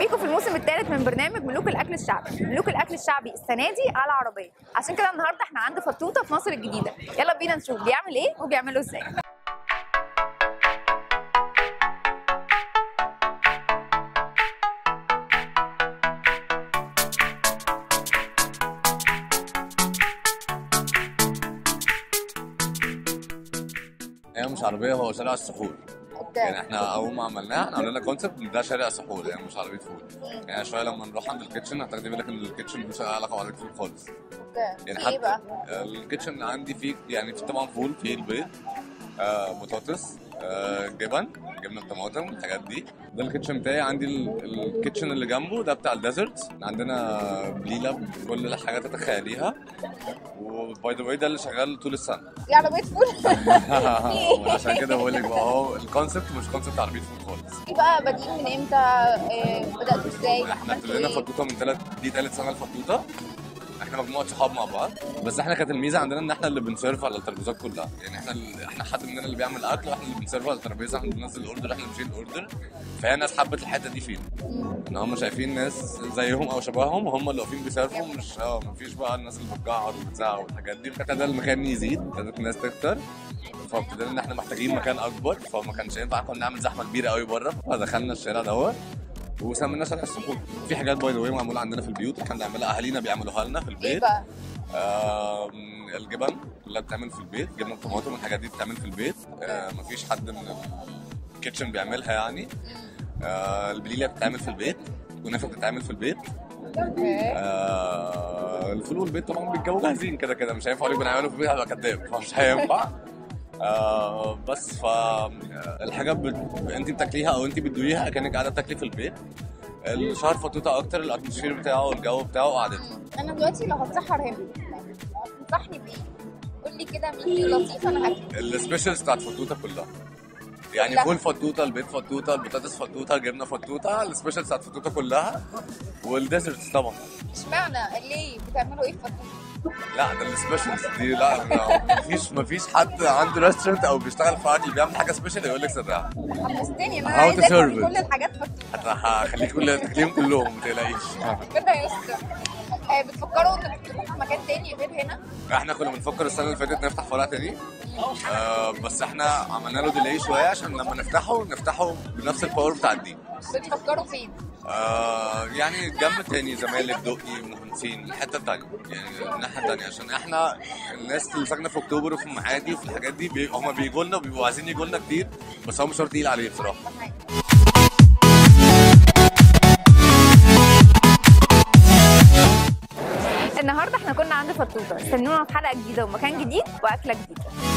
بيكم في الموسم الثالث من برنامج ملوك الاكل الشعبي ملوك الاكل الشعبي السنه دي على عربيه عشان كده النهارده احنا عند فطوطه في مصر الجديده يلا بينا نشوف بيعمل ايه وبيعمله ازاي هي مش عربيه هو شارع السحور يعني احنا اول ما عملناها احنا عملنا كونسبت ان ده شارع سحور يعني مش عربيه فول يعني شويه لما نروح عند الكيتشن هتاخدي بالك ان الكيتشن ملوش أي علاقه بعربيه فول خالص يعني في ايه بقى؟ الكيتشن عندي فيه يعني في طبعا فول فيه البيض آه بطاطس آه جبن جبنه بطماطم الحاجات دي ده الكيتشن بتاعي عندي ال- الكيتشن اللي جنبه ده بتاع الديزرت عندنا بليله بكل الحاجات تتخيليها وباي ذا واي ده اللي شغال طول السنه دي عربيه فول وعشان كده بقول لك بقى هو الكونسبت مش كونسبت عربيه فول خالص في بقى بادئين من امتى آه، بداتوا ازاي احنا عملتوا ابتدينا ايه فطوطه من ثلاث دي ثالث سنه الفطوطه احنا مجموعه صحاب مع بعض بس احنا كانت الميزه عندنا ان احنا اللي بنسيرف على الترابيزات كلها يعني احنا ال- احنا حد مننا اللي بيعمل اكل واحنا اللي بنسيرف على الترابيزه احنا اللي بننزل الاوردر احنا اللي بنشيل الاوردر فهي الناس حبت الحته دي فينا ان هم شايفين ناس زيهم او شبههم وهم اللي واقفين بيسيرفوا مش اه مفيش بقى الناس اللي بتجعر وبتزعق والحاجات دي فابتدى المكان يزيد ابتدت الناس تكتر فابتدينا ان احنا محتاجين مكان اكبر فما كانش ينفع كنا نعمل زحمه كبيره قوي بره فدخلنا الشارع دوت وسميناه شارع السحور في حاجات باي ذا واي معموله عندنا في البيوت احنا بنعملها اهالينا بيعملوها لنا في ايه البيت بقى؟ آم، الجبن كلها بتتعمل في البيت جبنه بطماطم الحاجات دي بتتعمل في البيت آه، مفيش حد من الكيتشن بيعملها يعني آه، البليله بتتعمل في البيت الكنافه بتتعمل في البيت اوكي آه، الفول والبيض طبعا بيتجابوا جاهزين كده كده مش هينفع اقول لك بنعمله في البيت هبقى كداب فمش هينفع آه بس فالحاجه بت... انت بتاكليها او انت بتدوقيها كانك قاعده بتاكلي في البيت الشهر فطوطه اكتر الاتموسفير بتاعه والجو بتاعه وقعدته انا دلوقتي لو هتسحر هنا تنصحني بايه؟ قول لي كده مين لطيف انا هاكل السبيشالز بتاعت فطوطه كلها يعني كلها. فول فطوطه البيض فطوطه البطاطس فطوطه جبنه فطوطه السبيشالز بتاعت فطوطه كلها والديزرتس طبعا اشمعنى ليه بتعملوا ايه في فطوطه؟ لا ده السبيشالز دي لا لا، مفيش مفيش حد عنده ريستورنت او بيشتغل في اكل بيعمل حاجه سبيشال يقول لك سرها حمستني ان انا How to عايزه اكل serve it. كل الحاجات فطوطه هخليك كل تاكليهم كلهم ما تقلقيش ربنا يستر آه، بتفكروا انكم تروحوا في مكان تاني غير هنا؟ احنا كنا بنفكر السنه اللي فاتت نفتح فرع تاني آه بس احنا عملنا له ديلي شويه عشان لما نفتحه نفتحه بنفس الباور بتاع الدين بتفكروا فين؟ آه يعني جنب تاني زمالك دقي مهندسين الحته التانيه يعني الناحيه التانيه عشان احنا الناس اللي ساكنه في اكتوبر وفي المعادي وفي الحاجات دي بي هم بيجوا لنا وبيبقوا عايزين يجوا لنا كتير بس هو مشوار تقيل عليه بصراحه النهارده احنا كنا عند فطوطه استنونا في حلقه جديده ومكان جديد واكله جديده